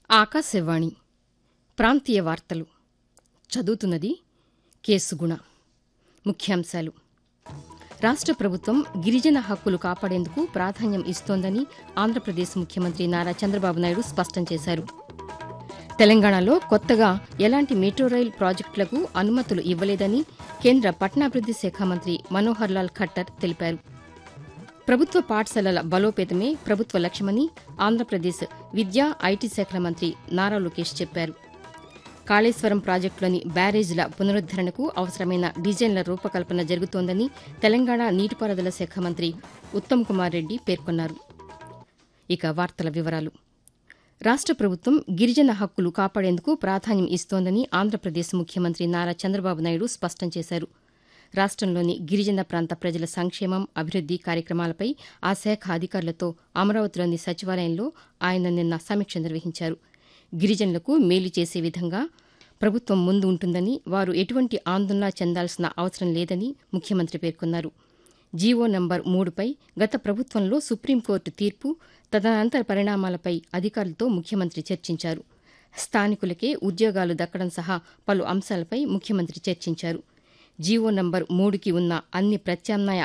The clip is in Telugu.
ఆకాశవాణి ప్రాంతీయ వార్తలు చదువుతున్నది కేసుగుణ ముఖ్యాంశాలు రాష్ట ప్రభుత్వం గిరిజన హక్కులు కాపాడేందుకు ప్రాధాన్యం ఇస్తోందని ఆంధ్రప్రదేశ్ ముఖ్యమంత్రి నారా చంద్రబాబు నాయుడు స్పష్టం చేశారు తెలంగాణలో కొత్తగా ఎలాంటి మెట్రో రైల్ ప్రాజెక్టులకు అనుమతులు ఇవ్వలేదని కేంద్ర పట్టణాభివృద్ది శాఖ మంత్రి మనోహర్ లాల్ ఖట్టర్ తెలిపారు ప్రభుత్వ పాఠశాలల బలోపేతమే ప్రభుత్వ లక్ష్యమని ఆంధ్రప్రదేశ్ విద్యా ఐటీ శాఖల మంత్రి నారా లోకేష్ చెప్పారు కాళేశ్వరం ప్రాజెక్టులోని బ్యారేజీల పునరుద్దరణకు అవసరమైన డిజైన్ల రూపకల్పన జరుగుతోందని తెలంగాణ నీటిపారుదల శాఖ మంత్రి ఉత్తమ్ కుమార్ రెడ్డి పేర్కొన్నారు ఇక వార్తల వివరాలు రాష్ట ప్రభుత్వం గిరిజన హక్కులు కాపాడేందుకు ప్రాధాన్యం ఇస్తోందని ఆంధ్రప్రదేశ్ ముఖ్యమంత్రి నారా చంద్రబాబు నాయుడు స్పష్టం చేశారు రాష్టంలోని గిరిజన ప్రాంత ప్రజల సంక్షేమం అభివృద్ది కార్యక్రమాలపై ఆ శాఖ అధికారులతో అమరావతిలోని సచివాలయంలో ఆయన నిన్న సమీక్ష నిర్వహించారు గిరిజనులకు మేలు చేసే విధంగా ప్రభుత్వం ముందు ఉంటుందని వారు ఎటువంటి ఆందోళన చెందాల్సిన అవసరం లేదని ముఖ్యమంత్రి పేర్కొన్నారు జీవో నంబర్ మూడుపై గత ప్రభుత్వంలో సుప్రీంకోర్టు తీర్పు తదనంతర పరిణామాలపై అధికారులతో ముఖ్యమంత్రి చర్చించారు స్థానికులకే ఉద్యోగాలు దక్కడం సహా పలు అంశాలపై ముఖ్యమంత్రి చర్చించారు జీవో నంబర్ మూడుకి ఉన్న అన్ని ప్రత్యామ్నాయ